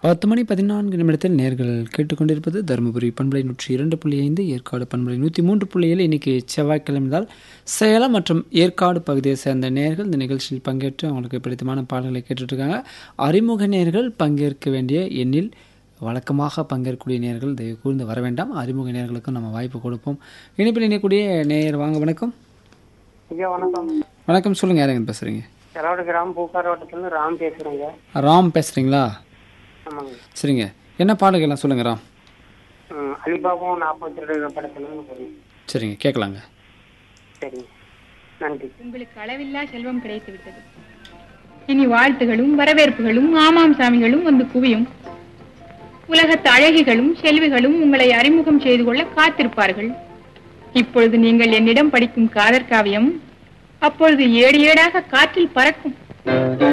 பத்து மணி பதினான்கு நிமிடத்தில் நேர்கள் கேட்டுக்கொண்டிருப்பது தருமபுரி பண்பலை நூற்றி இரண்டு புள்ளி ஐந்து ஏற்காடு பண்பலை நூற்றி மூன்று புள்ளி ஏழு இன்னைக்கு செவ்வாய்க்கிழமைதால் சேலம் மற்றும் ஏற்காடு பகுதியை சேர்ந்த நேர்கள் இந்த நிகழ்ச்சியில் பங்கேற்று அவங்களுக்கு பிடித்தமான பாடல்களை கேட்டுட்ருக்காங்க அறிமுக நேர்கள் பங்கேற்க வேண்டிய எண்ணில் வழக்கமாக பங்கேற்கக்கூடிய நேர்கள் தயவு கூர்ந்து வர வேண்டாம் அறிமுக நேர்களுக்கும் நம்ம வாய்ப்பு கொடுப்போம் இணைப்பில் இணையக்கூடிய நேயர் வாங்க வணக்கம் ஐயா வணக்கம் வணக்கம் சொல்லுங்கள் யாருங்க பேசுகிறீங்க செலவோட கிராமம் பூக்கார் வட்டத்துலேருந்து ராம் பேசுகிறேங்க ராம் பேசுகிறீங்களா ஆமாங்க சரிங்க என்ன பாடல்கள்லாம் சொல்லுங்கள் ராம் ம், அலிபாபாவும் நாற்பத்தி ரெண்டு படத்துலேருந்து போறீங்க சரிங்க கேட்கலாங்க சரிங்க நன்றி உங்களுக்கு அளவில்லா செல்வம் கிடைத்து விட்டது இனி வாழ்த்துகளும் வரவேற்புகளும் ஆமாம் சாமிகளும் வந்து குவியும் உலகத்து அழகிகளும் செல்விகளும் உங்களை அறிமுகம் செய்து கொள்ள காத்திருப்பார்கள் இப்பொழுது நீங்கள் என்னிடம் படிக்கும் காதற் காவியம் அப்பொழுது ஏடு ஏடாக காற்றில் பறக்கும்